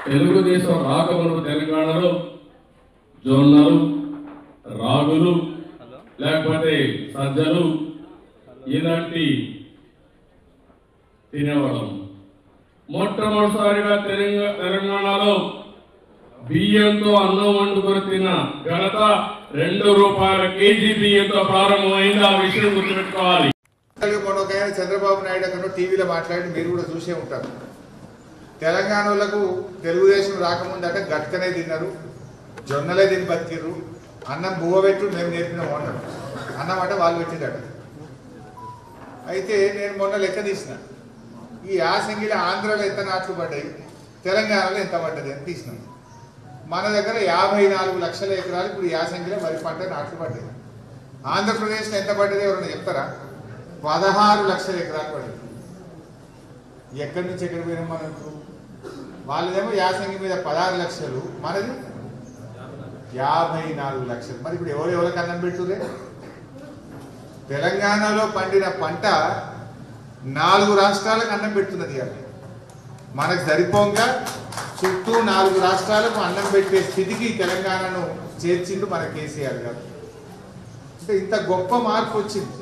తెలుగుదేశం రాకమును తెలంగాణలో జొన్నలు రాగులు లేకపోతే సజ్జలు ఇలాంటి తినేవాళ్ళం మొట్టమొదటిసారిగా తెలంగా- తెలంగాణలో బియ్యంతో అన్నం వండుకొని తిన్న ఘనత రెండు రూపాయల కేజీ బియ్యంతో ప్రారంభమైంది ఆ విషయం గుర్తుపెట్టుకోవాలి మొన్న ఒక ఆయన చంద్రబాబు నాయుడు అక్కడ టీవీలో మాట్లాడి మీరు కూడా చూసే ఉంటారు తెలంగాణలకు తెలుగుదేశం రాకముందట గట్కనే తిన్నారు జొన్నలే తిని బతికిర్రు అన్నం బువ్వ పెట్టు మేము నేర్పిన వండరు అన్నం అంటే వాళ్ళు పెట్టిందట అయితే నేను మొన్న లెక్క తీసిన ఈ యాసంగిలో ఆంధ్రలో ఎంత నాట్లు పడ్డాయి తెలంగాణలో ఎంత పడ్డది అని తీసినాం మన దగ్గర యాభై నాలుగు లక్షల ఎకరాలు ఇప్పుడు యాసంగిలో వరి పంట నాట్లు పడ్డాయి ఆంధ్రప్రదేశ్లో ఎంత పడ్డది ఎవరైనా చెప్తారా పదహారు లక్షల ఎకరాలు పడింది ఎక్కడి నుంచి ఎక్కడ పోయినాం మనం ఇప్పుడు? వాళ్ళదేమో యాసంగి మీద పదహారు లక్షలు మనది యాభై నాలుగు లక్షలు మరి ఇప్పుడు ఎవరు ఎవరికి అన్నం పెడుతురే తెలంగాణలో పండిన పంట నాలుగు రాష్ట్రాలకు అన్నం పెడుతున్నది ఇవాళ మనకు సరిపోగా చుట్టూ నాలుగు రాష్ట్రాలకు అన్నం పెట్టే స్థితికి తెలంగాణను చేర్చిండు మన కేసీఆర్ గారు అంటే ఇంత గొప్ప మార్పు వచ్చింది